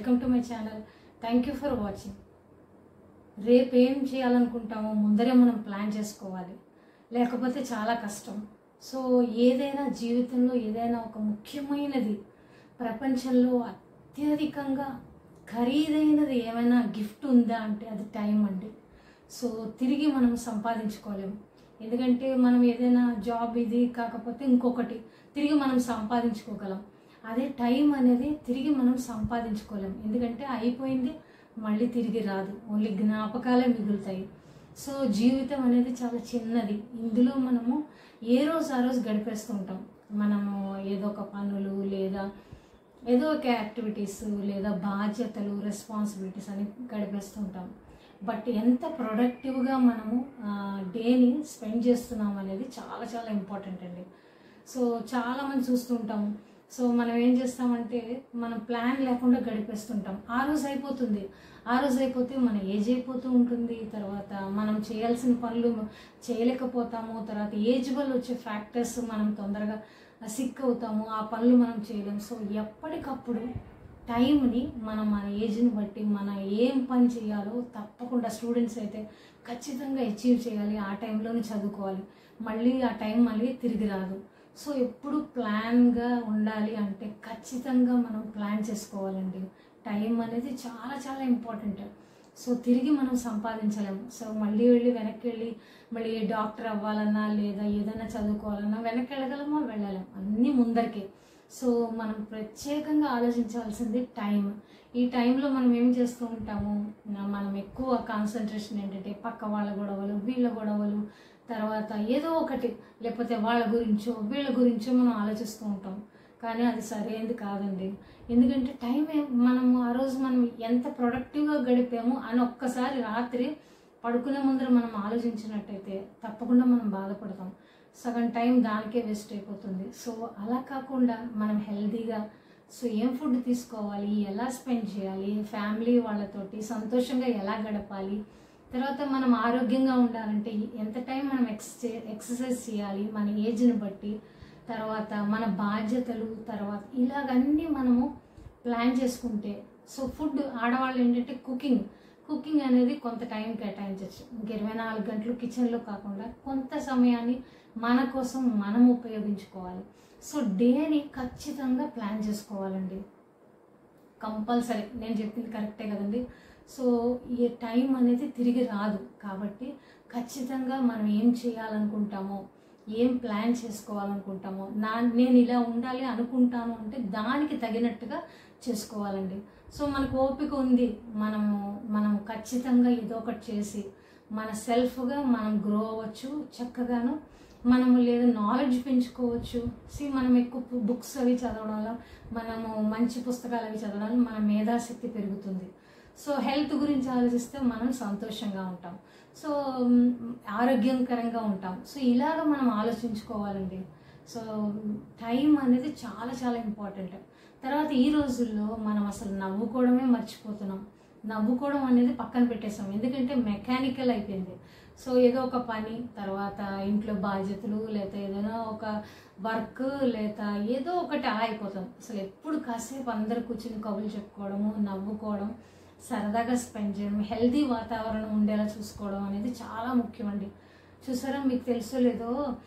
welcome to my channel thank you for watching రేపు ఏం చేయాలనుకుంటామో ముందరే మనం ప్లాన్ చేసుకోవాలి లేకపోతే చాలా కష్టం సో ఏదైనా జీవితంలో ఏదైనా ఒక ముఖ్యమైనది ప్రపంచంలో అత్యధికంగా ఖరీదైనది ఏమైనా గిఫ్ట్ ఉందా అంటే అది టైం అండి సో తిరిగి మనం సంపాదించుకోలేము ఎందుకంటే మనం ఏదైనా జాబ్ ఇది కాకపోతే ఇంకొకటి తిరిగి మనం సంపాదించుకోగలం అదే టైం అనేది తిరిగి మనం సంపాదించుకోలేం ఎందుకంటే అయిపోయింది మళ్ళీ తిరిగి రాదు ఓన్లీ జ్ఞాపకాలే మిగులుతాయి సో జీవితం అనేది చాలా చిన్నది ఇందులో మనము ఏ రోజు ఆ రోజు గడిపేస్తూ ఉంటాం మనము ఏదో ఒక పనులు లేదా ఏదో ఒక యాక్టివిటీస్ లేదా బాధ్యతలు రెస్పాన్సిబిలిటీస్ అని గడిపేస్తూ ఉంటాం బట్ ఎంత ప్రొడక్టివ్గా మనము డేని స్పెండ్ చేస్తున్నాం అనేది చాలా చాలా ఇంపార్టెంట్ అండి సో చాలామంది చూస్తూ ఉంటాం సో మనం ఏం చేస్తామంటే మనం ప్లాన్ లేకుండా గడిపేస్తుంటాం ఆ రోజు అయిపోతుంది ఆ రోజు అయిపోతే మన ఏజ్ అయిపోతూ ఉంటుంది తర్వాత మనం చేయాల్సిన పనులు చేయలేకపోతాము తర్వాత ఏజ్ వల్ల వచ్చే ఫ్యాక్టర్స్ మనం తొందరగా సిక్ అవుతాము ఆ పనులు మనం చేయలేము సో ఎప్పటికప్పుడు టైంని మనం మన ఏజ్ని బట్టి మన ఏం పని చేయాలో తప్పకుండా స్టూడెంట్స్ అయితే ఖచ్చితంగా అచీవ్ చేయాలి ఆ టైంలోనే చదువుకోవాలి మళ్ళీ ఆ టైం మళ్ళీ తిరిగి రాదు సో ఎప్పుడు ప్లాన్గా ఉండాలి అంటే ఖచ్చితంగా మనం ప్లాన్ చేసుకోవాలండి టైం అనేది చాలా చాలా ఇంపార్టెంట్ సో తిరిగి మనం సంపాదించలేము సో మళ్ళీ వెళ్ళి వెనక్కి వెళ్ళి మళ్ళీ డాక్టర్ అవ్వాలన్నా లేదా ఏదైనా చదువుకోవాలన్నా వెనక్కి వెళ్ళగలమా వెళ్ళలేం అన్నీ ముందరికే సో మనం ప్రత్యేకంగా ఆలోచించాల్సింది టైం ఈ టైంలో మనం ఏం చేస్తూ ఉంటాము మనం ఎక్కువ కాన్సన్ట్రేషన్ ఏంటంటే పక్క వాళ్ళ గొడవలు వీళ్ళ గొడవలు తర్వాత ఏదో ఒకటి లేకపోతే వాళ్ళ గురించో వీళ్ళ గురించో మనం ఆలోచిస్తూ ఉంటాం కానీ అది సరైనది కాదండి ఎందుకంటే టైం మనము ఆ రోజు మనం ఎంత ప్రొడక్టివ్గా గడిపాము అని ఒక్కసారి రాత్రి పడుకునే ముందర మనం ఆలోచించినట్టయితే తప్పకుండా మనం బాధపడతాం సగం టైం దానికే వేస్ట్ అయిపోతుంది సో అలా కాకుండా మనం హెల్తీగా సో ఏం ఫుడ్ తీసుకోవాలి ఎలా స్పెండ్ చేయాలి ఫ్యామిలీ వాళ్ళతోటి సంతోషంగా ఎలా గడపాలి తర్వాత మనం ఆరోగ్యంగా ఉండాలంటే ఎంత టైం మనం ఎక్సే ఎక్సర్సైజ్ చేయాలి మన ఏజ్ని బట్టి తర్వాత మన బాధ్యతలు తర్వాత ఇలాగన్నీ మనము ప్లాన్ చేసుకుంటే సో ఫుడ్ ఆడవాళ్ళు ఏంటంటే కుకింగ్ కుకింగ్ అనేది కొంత టైం కేటాయించవచ్చు ఇంక ఇరవై నాలుగు గంటలు కిచెన్లో కాకుండా కొంత సమయాన్ని మన కోసం మనం ఉపయోగించుకోవాలి సో డేని ఖచ్చితంగా ప్లాన్ చేసుకోవాలండి కంపల్సరీ నేను చెప్పింది కరెక్టే కదండి సో ఈ టైం అనేది తిరిగి రాదు కాబట్టి ఖచ్చితంగా మనం ఏం చేయాలనుకుంటామో ఏం ప్లాన్ చేసుకోవాలనుకుంటామో నా నేను ఇలా ఉండాలి అనుకుంటాను అంటే దానికి తగినట్టుగా చేసుకోవాలండి సో మనకు ఓపిక ఉంది మనము మనం ఖచ్చితంగా ఏదో ఒకటి చేసి మన సెల్ఫ్గా మనం గ్రో అవ్వచ్చు చక్కగాను మనము లేదా నాలెడ్జ్ పెంచుకోవచ్చు సి మనం ఎక్కువ బుక్స్ అవి చదవడం వల్ల మనము మంచి పుస్తకాలు అవి చదవడం వల్ల మన మేధాశక్తి పెరుగుతుంది సో హెల్త్ గురించి ఆలోచిస్తే మనం సంతోషంగా ఉంటాం సో ఆరోగ్యకరంగా ఉంటాం సో ఇలాగ మనం ఆలోచించుకోవాలండి సో టైం అనేది చాలా చాలా ఇంపార్టెంట్ తర్వాత ఈ రోజుల్లో మనం అసలు నవ్వుకోవడమే మర్చిపోతున్నాం నవ్వుకోవడం అనేది పక్కన పెట్టేసాం ఎందుకంటే మెకానికల్ అయిపోయింది సో ఏదో ఒక పని తర్వాత ఇంట్లో బాధ్యతలు లేదా ఏదైనా ఒక వర్క్ లేదా ఏదో ఒకటి అలా అయిపోతాం అసలు ఎప్పుడు కాసేపు అందరు కూర్చుని కబుర్లు చెప్పుకోవడము నవ్వుకోవడం సరదాగా స్పెండ్ చేయడం హెల్దీ వాతావరణం ఉండేలా చూసుకోవడం అనేది చాలా ముఖ్యమండి చూసారా మీకు తెలుసో లేదో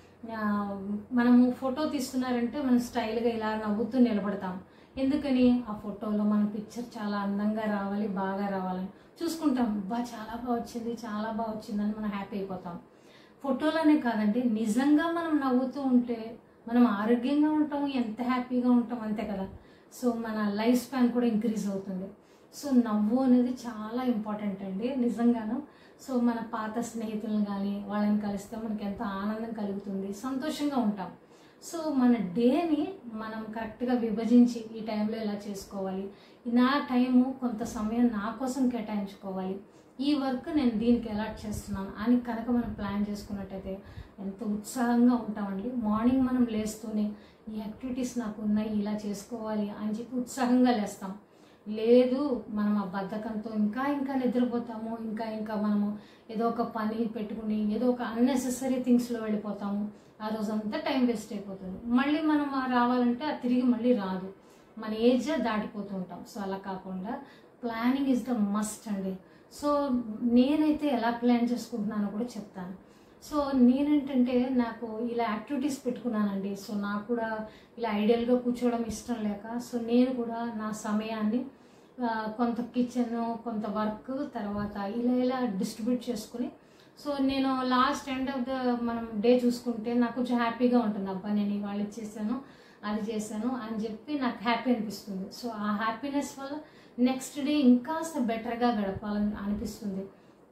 మనము ఫోటో తీస్తున్నారంటే మనం స్టైల్గా ఇలా నవ్వుతూ నిలబడతాం ఎందుకని ఆ ఫోటోలో మన పిక్చర్ చాలా అందంగా రావాలి బాగా రావాలని చూసుకుంటాం బా చాలా బాగా వచ్చింది చాలా బాగా వచ్చిందని మనం హ్యాపీ అయిపోతాం ఫోటోలోనే కాదండి నిజంగా మనం నవ్వుతూ ఉంటే మనం ఆరోగ్యంగా ఉంటాం ఎంత హ్యాపీగా ఉంటాం అంతే కదా సో మన లైఫ్ స్పాన్ కూడా ఇంక్రీజ్ అవుతుంది సో నవ్వు అనేది చాలా ఇంపార్టెంట్ అండి నిజంగాను సో మన పాత స్నేహితులను కానీ వాళ్ళని కలిస్తే మనకి ఎంత ఆనందం కలుగుతుంది సంతోషంగా ఉంటాం సో మన డేని మనం కరెక్ట్గా విభజించి ఈ టైంలో ఎలా చేసుకోవాలి నా టైము కొంత సమయం నా కోసం కేటాయించుకోవాలి ఈ వర్క్ నేను దీనికి అలాట్ చేస్తున్నాను అని కనుక మనం ప్లాన్ చేసుకున్నట్టయితే ఎంత ఉత్సాహంగా ఉంటామండి మార్నింగ్ మనం లేస్తూనే ఈ యాక్టివిటీస్ నాకు ఉన్నాయి ఇలా చేసుకోవాలి అని చెప్పి ఉత్సాహంగా లేస్తాం లేదు మనం ఆ బద్ధకంతో ఇంకా ఇంకా నిద్రపోతాము ఇంకా ఇంకా మనము ఏదో ఒక పని పెట్టుకుని ఏదో ఒక అన్నెసెసరీ థింగ్స్లో వెళ్ళిపోతాము ఆ రోజంతా టైం వేస్ట్ అయిపోతుంది మళ్ళీ మనం ఆ రావాలంటే అది తిరిగి మళ్ళీ రాదు మన ఏజ్ దాటిపోతూ ఉంటాం సో అలా కాకుండా ప్లానింగ్ ఇస్ ద మస్ట్ అండి సో నేనైతే ఎలా ప్లాన్ చేసుకుంటున్నానో కూడా చెప్తాను సో నేనేంటంటే నాకు ఇలా యాక్టివిటీస్ పెట్టుకున్నానండి సో నాకు కూడా ఇలా ఐడియల్గా కూర్చోవడం ఇష్టం లేక సో నేను కూడా నా సమయాన్ని ఆ, కొంత కిచెన్ కొంత వర్క్ తర్వాత ఇలా ఇలా డిస్ట్రిబ్యూట్ చేసుకుని సో నేను లాస్ట్ ఎండ్ ఆఫ్ ద మనం డే చూసుకుంటే నాకు కొంచెం హ్యాపీగా ఉంటుంది అబ్బా నేను ఇవాళ ఇచ్చేసాను అది చేశాను అని చెప్పి నాకు హ్యాపీ అనిపిస్తుంది సో ఆ హ్యాపీనెస్ వల్ల నెక్స్ట్ డే ఇంకాస్త బెటర్గా గడపాలని అనిపిస్తుంది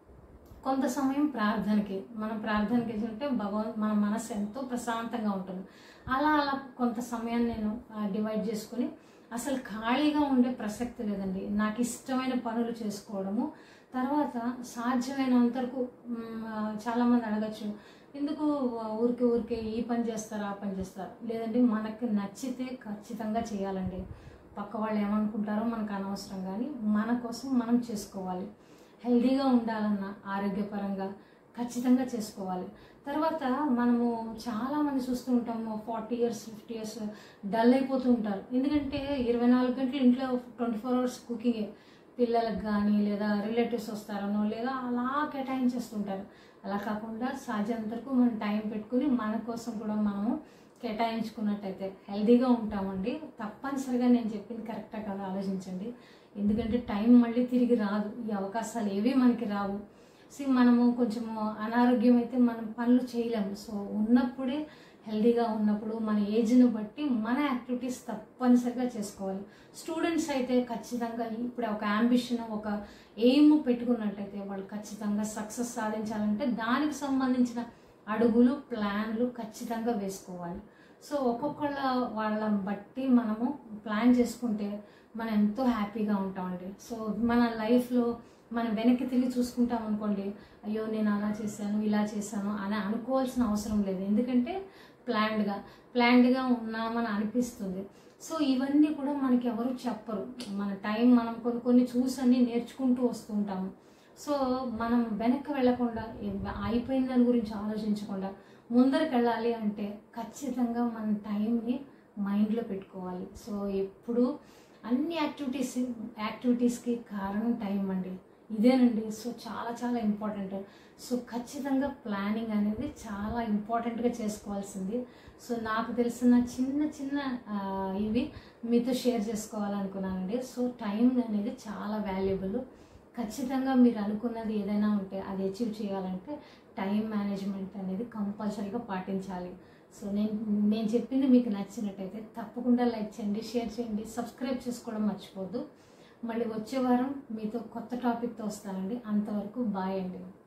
కొంత సమయం ప్రార్థనకి మనం ప్రార్థనకి ఉంటే భగవ మన మనసు ఎంతో ప్రశాంతంగా ఉంటుంది అలా అలా కొంత సమయాన్ని నేను డివైడ్ చేసుకుని అసలు ఖాళీగా ఉండే ప్రసక్తి లేదండి నాకు ఇష్టమైన పనులు చేసుకోవడము తర్వాత సాధ్యమైనంత వరకు మ్, ఆ, చాలామంది అడగచ్చు ఎందుకు ఊరికే ఊరికే ఈ పని చేస్తారా ఆ పని చేస్తారా లేదండి మనకి నచ్చితే ఖచ్చితంగా చేయాలండి పక్క వాళ్ళు ఏమనుకుంటారో మనకు అనవసరం కానీ మన కోసం మనం చేసుకోవాలి హెల్దీగా ఉండాలన్న ఆరోగ్యపరంగా ఖచ్చితంగా చేసుకోవాలి తర్వాత మనము చాలా మంది చూస్తూ ఉంటాము forty years fifty years dull అయిపోతూ ఉంటారు ఎందుకంటే ఇరవై నాలుగు గంటలు ఇంట్లో ట్వంటీ ఫోర్ అవర్స్ కుకింగే పిల్లలకు కానీ లేదా రిలేటివ్స్ వస్తారనో లేదా అలా కేటాయించేస్తుంటారు అలా కాకుండా సాధ్యమంత వరకు మనం టైం పెట్టుకుని మన కోసం కూడా మనము కేటాయించుకున్నట్టయితే హెల్దీగా ఉంటామండి తప్పనిసరిగా నేను చెప్పింది కరెక్టా కదా ఆలోచించండి ఎందుకంటే టైం మళ్ళీ తిరిగి రాదు ఈ అవకాశాలు ఏవి మనకి రావు సో మనము కొంచెము అనారోగ్యం అయితే మనం పనులు చేయలేము సో ఉన్నప్పుడే హెల్దీగా ఉన్నప్పుడు మన ఏజ్ని బట్టి మన యాక్టివిటీస్ తప్పనిసరిగా చేసుకోవాలి స్టూడెంట్స్ అయితే ఖచ్చితంగా ఇప్పుడు ఒక అంబిషన్ ఒక ఎయిమ్ పెట్టుకున్నట్టయితే వాళ్ళు ఖచ్చితంగా సక్సెస్ సాధించాలంటే దానికి సంబంధించిన అడుగులు ప్లాన్లు ఖచ్చితంగా వేసుకోవాలి సో ఒక్కొక్కళ్ళ వాళ్ళని బట్టి మనము ప్లాన్ చేసుకుంటే మనం ఎంతో హ్యాపీగా ఉంటామండి సో మన లైఫ్లో మనం వెనక్కి తిరిగి చూసుకుంటాం అనుకోండి అయ్యో నేను అలా చేశాను ఇలా చేశాను అని అనుకోవాల్సిన అవసరం లేదు ఎందుకంటే ప్లాన్డ్గా ప్లాన్డ్గా ఉన్నామని అనిపిస్తుంది సో ఇవన్నీ కూడా మనకి ఎవరు చెప్పరు మన టైం మనం కొన్ని కొన్ని చూసి అన్ని నేర్చుకుంటూ వస్తుంటాము సో మనం వెనక్కి వెళ్ళకుండా ఏ- అయిపోయిన దాని గురించి ఆలోచించకుండా ముందరికి వెళ్ళాలి అంటే ఖచ్చితంగా మన టైంని మైండ్లో పెట్టుకోవాలి సో ఎప్పుడు అన్ని యాక్టివిటీస్ యాక్టివిటీస్కి కారణం టైం అండి ఇదేనండి సో చాలా చాలా ఇంపార్టెంట్ సో ఖచ్చితంగా ప్లానింగ్ అనేది చాలా ఇంపార్టెంట్గా చేసుకోవాల్సింది సో నాకు తెలిసిన చిన్న చిన్న ఆ, ఇవి మీతో షేర్ చేసుకోవాలనుకున్నానండి సో టైం అనేది చాలా వాల్యుబుల్ ఖచ్చితంగా మీరు అనుకున్నది ఏదైనా ఉంటే అది అచీవ్ చేయాలంటే టైం మేనేజ్మెంట్ అనేది కంపల్సరీగా పాటించాలి సో నేను నేను చెప్పింది మీకు నచ్చినట్టయితే తప్పకుండా లైక్ చేయండి షేర్ చేయండి సబ్స్క్రైబ్ చేసుకోవడం మర్చిపోద్దు మళ్ళీ వచ్చే వారం మీతో కొత్త టాపిక్తో వస్తానండి అంతవరకు బాయ్ అండి